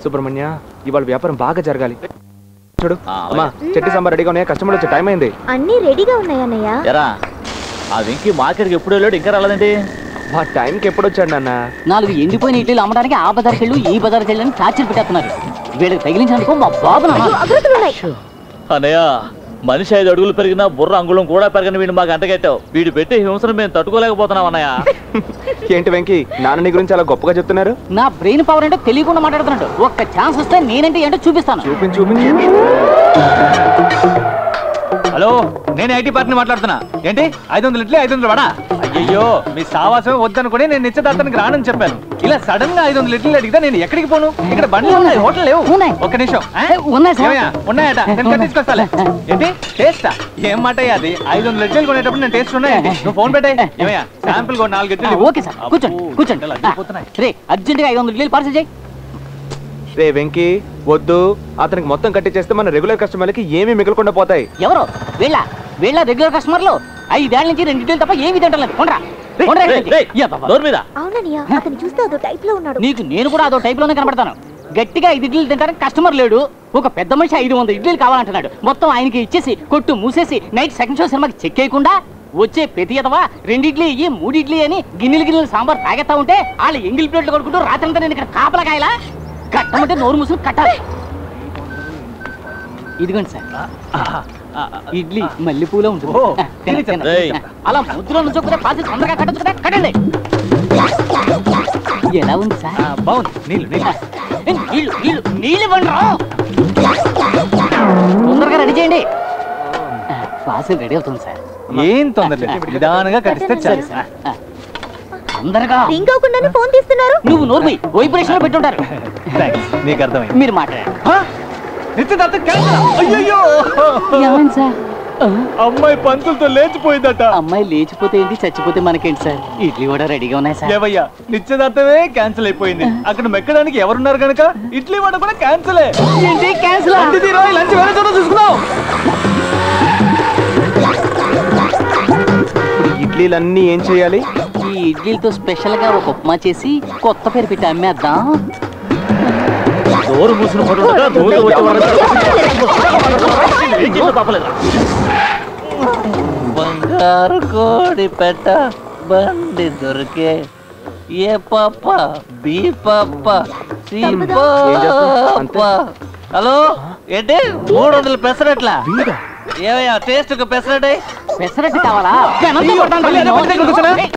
సుబ్రహ్మణ్య ఇవాళ వ్యాపారం బాగా జరగాలి చూడు ఆ, అలాగే. అమ్మా చెట్టి సాంబార్ రెడీగా ఉన్నాయి కస్టమర్ వచ్చే టైం అయింది అన్నీ రెడీగా ఉన్నాయన్నయ్య ఎరా ఆ వెంకీ మార్కెట్కి ఎప్పుడు వెళ్ళాడు ఇంకా రాలేదేంటి మా టైంకి ఎప్పుడు వచ్చాడు నాన్న నాలుగు ఎండిపోయిన ఇడ్లీలు అమ్మడానికి ఆ బజార్కి వెళ్ళు ఈ బజార్కి వెళ్ళని టార్చర్ పెట్టేస్తున్నారు వీళ్ళకి తగిలించినందుకు మా బాబు నాన్న అభివృద్ధులు ఉన్నాయి అన్నయ్య మనిషి ఐదు అడుగులు పెరిగినా బుర్ర అంగుళం కూడా పెరగని వీడిని మాకు అంటగట్టావు వీడు పెట్టే హింసను మేము తట్టుకోలేకపోతున్నాం అన్నయ్య ఏంటి వెంకీ నాన్న నీ గురించి అలా గొప్పగా చెప్తున్నారు నా బ్రెయిన్ పవర్ ఏంటో తెలియకుండా మాట్లాడుతున్నాడు ఒక్క ఛాన్స్ వస్తే నేనంటే ఏంటో చూపిస్తాను చూపించు చూపించు హలో నేను ఐటీ పార్టీని మాట్లాడుతున్నా ఏంటి ఐదు వందలు ఇడ్లీ ఐదు వందలు వడా అయ్యో మీ సావాసం వద్దనుకుని నేను నిశ్చితార్థానికి రానని చెప్పాను ఇలా సడన్ గా ఐదు వందలు ఇడ్లీ అడిగితే నేను ఎక్కడికి పోను ఇక్కడ బండ్లు ఉన్నాయి హోటల్ లేవు ఉన్నాయి. ఒక్క నిమిషం ఆ? ఏ, ఉన్నాయి సార్. ఏమయ్యా? ఉన్నాయట నేను కట్టించుకొస్తాలే ఏంటి టేస్టా ఏం మాట అయ్యా అది ఐదు వందలు ఇడ్లీలు కొనేటప్పుడు నేను టేస్ట్ ఉన్నాయి నువ్వు ఫోన్ పెట్టాయి ఏమయ్యా శాంపుల్ కూడా నాలుగు ఆ, ఇడ్లీలు ఓకే సార్ కూర్చోండి కూర్చోండి అబ్బో, అడ్డిపోతున్నాయి. రే అర్జెంట్గా ఐదు వందల ఇడ్లీలు పార్సల్ చేయి రే వెంకీ వద్దు అతనికి మొత్తం కట్టించేస్తే మన రెగ్యులర్ కస్టమర్లకి ఏమీ మిగలకుండా పోతాయి ఎవరు వీళ్ళ వీళ్ళ రెగ్యులర్ కస్టమర్లు ఐదేళ్ల నుంచి రెండు ఇడ్లీలు తప్ప ఏమి తింటలేదు కొండ్రా కొండ్రా రేయ్, రేయ్, యా బాబా. డోర్ మీద అవునన్నయ్య అతను చూస్తే అదో టైప్ లో ఉన్నాడు నీకు నేను కూడా అదో టైప్ లోనే కనబడతాను గట్టిగా ఐదు ఇడ్లీలు తింటానికి కస్టమర్ లేడు ఒక పెద్ద మనిషి ఐదు వందల ఇడ్లీలు కావాలంటున్నాడు మొత్తం ఆయనకి ఇచ్చేసి కొట్టు మూసేసి నైట్ సెకండ్ షో సినిమాకి చెక్ చేయకుండా వచ్చే ప్రతి ఎదవా రెండు ఇడ్లీ ఇయ్యి మూడు ఇడ్లీ అని గిన్నెలు గిన్నెలు సాంబార్ తాగేస్తా ఉంటే వాళ్ళు ఎంగిల్ ప్లేట్లు కొడుకుంటూ రాత్రంతా నేను ఇక్కడ కాపలా కాయలా కట్టమంటే నోరు మూసుకుని కట్టాలి ఇదిగోండి సార్ ఇడ్లీ మల్లెపూలో ఉంటుంది ఓ, ఆ, తినండి, తినండి. రేయ్. అలా ముద్దులో నుంచోకపోతే పాసి తొందరగా కట్టచ్చు కదా కట్టండి ఎలా ఉంది సార్ ఆ, బాగుంది నీళ్ళు నీళ్ళు ఏ, నీళ్ళు నీళ్ళు నీళ్ళు ఇవ్వండి రా. తొందరగా రెడీ చేయండి పార్సల్ రెడీ అవుతుంది సార్ ఏం తొందర లేదు నిదానంగా కట్టిస్తే చాలు సార్ ఆ, తొందరగా రింగ్ అవ్వకుండానే ఫోన్ తీస్తున్నారు నువ్వు నోర్మి వైబ్రేషన్ లో పెట్టుంటారు థ్యాంక్స్ నీకు అర్థమైంది మీరు మాట్లాడండి ఆ? నిశ్చితార్థం cancel ఆ? అయ్యయ్యో ఏమైంది సార్ ఆ, అమ్మాయి పంతులతో లేచిపోయిందట అమ్మాయి లేచిపోతే ఏంటి చచ్చిపోతే మనకేంటి సార్ ఇడ్లీ కూడా రెడీగా ఉన్నాయి సార్ ఏవయ్యా నిశ్చితార్థమే క్యాన్సిల్ అయిపోయింది అక్కడ మెక్కడానికి ఎవరున్నారు కనుక ఇడ్లీ వడ కూడా క్యాన్సిలే ఏంటి క్యాన్సిల్ లంచ్ వేరే చోట చూసుకున్నావు ఇప్పుడు ఇడ్లీలన్నీ ఏం చేయాలి ఈ ఇడ్లీలతో స్పెషల్ గా ఒక ఉప్మా చేసి కొత్త పేరు పెట్టి అమ్మేద్దాం డోర్ మూసిన ఫోటో రోజు వచ్చే వరకు ఏం చేసినా పాపలేదా బంగారు కోడి పెట్ట బండి దొరికే ఏ పాప బి పాప సి ఏం చేస్తావ్? అంతే. పాప హలో ఏంటి మూడు వందల పెసరట్లా ఏమయ్యా టేస్ట్ ఒక పెసరట్ పెసరట్టు కావాలా పెనంతో కొడతాను రా నేను.